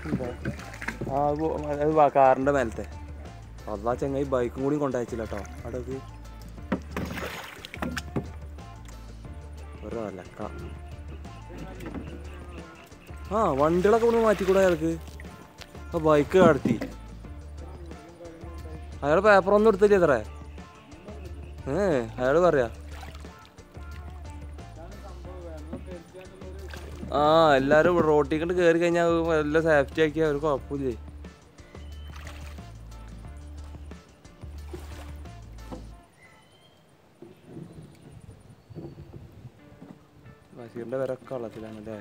എന്താ ആ അത് പോ- അത് വാ- കാറിൻ്റെ മേലത്തെ അതാ ചങ്ങായി ബൈക്കും കൂടി കൊണ്ടയച്ചില്ല കേട്ടോ അവിടേക്ക് ഒരലക്ക ആ വണ്ടികളൊക്കെ ഇവിടെ മാറ്റിക്കൂടെ അയാൾക്ക് ആ ബൈക്ക് കടത്തി അയാൾ പേപ്പറൊന്നും എടുത്തില്ല അത്രേ ഏ അയാൾ പറയാ ആ എല്ലാരും റോട്ടിൽ കണ്ട് കയറി കഴിഞ്ഞാൽ എല്ലാം സേഫ്റ്റി ആക്കിയാൽ ഒരു കുഴപ്പമില്ലേ ബഷീറിന്റെ പേരൊക്കെ വെള്ളത്തിലാണല്ലേ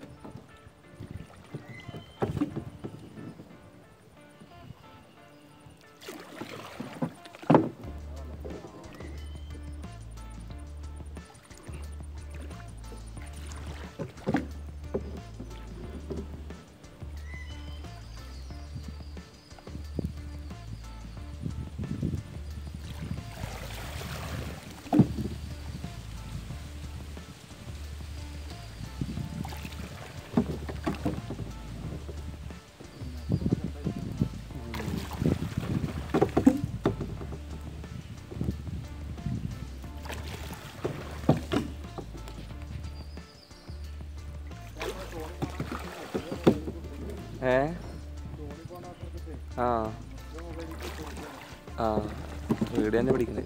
ഏ ആ ആ വീട് തന്നെ പിടിക്കണേ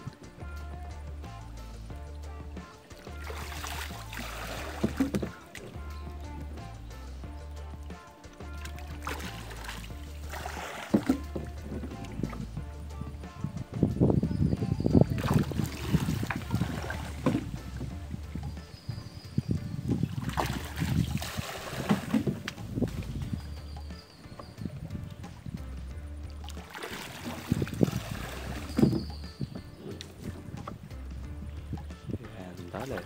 എന്താല്ലേ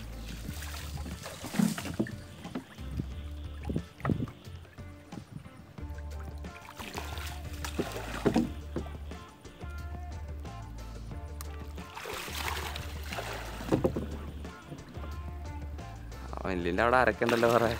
വലിയ അവിടെ അരക്കണ്ടല്ലോ പറയാ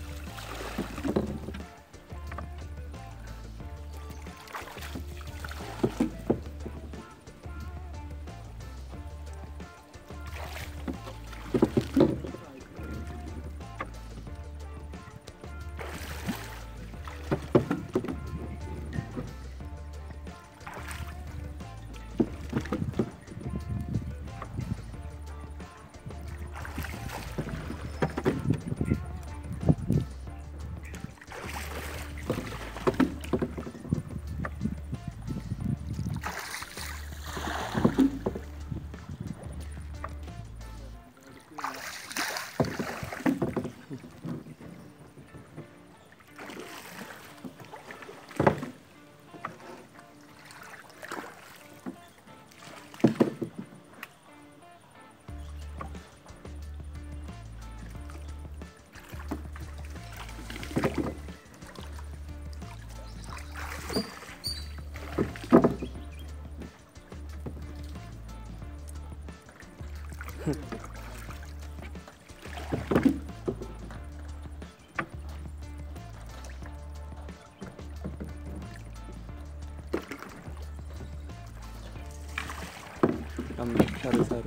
സാറ് സാറ്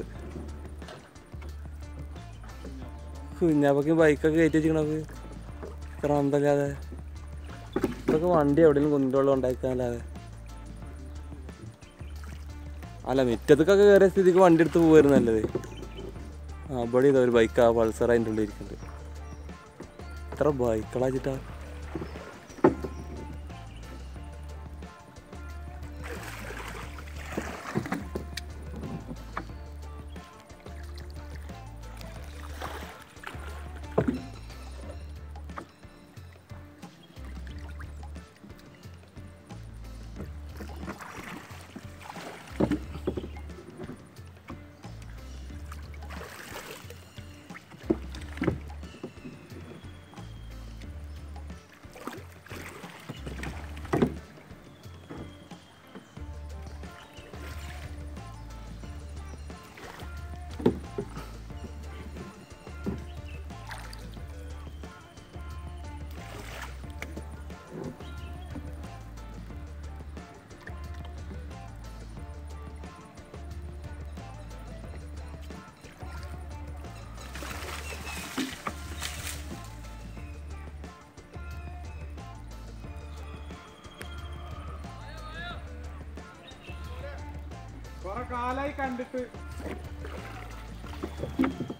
കുഞ്ഞാപ്പക്ക് ബൈക്കൊക്കെ കയറ്റി വെച്ചിക്കണത് ഇത്ര അന്തല്ലാതെ ഇതൊക്കെ വണ്ടി എവിടെയെങ്കിലും കുന്നിൻ്റെ ഉണ്ടാക്കാനല്ലാതെ അല്ല മുറ്റത്തേക്കൊക്കെ കയറിയ സ്ഥിതിക്ക് വണ്ടി എടുത്ത് പോകുമായിരുന്നു നല്ലത് ആ ഇവിടെ ഇതാ ഒരു ബൈക്ക് ആ പൾസർ അതിൻ്റെ ഉള്ളിൽ ഇരിക്കുന്നുണ്ട് എത്ര ബൈക്കുകളാച്ചിട്ടാ കൊറേ കാലായി കണ്ടിട്ട്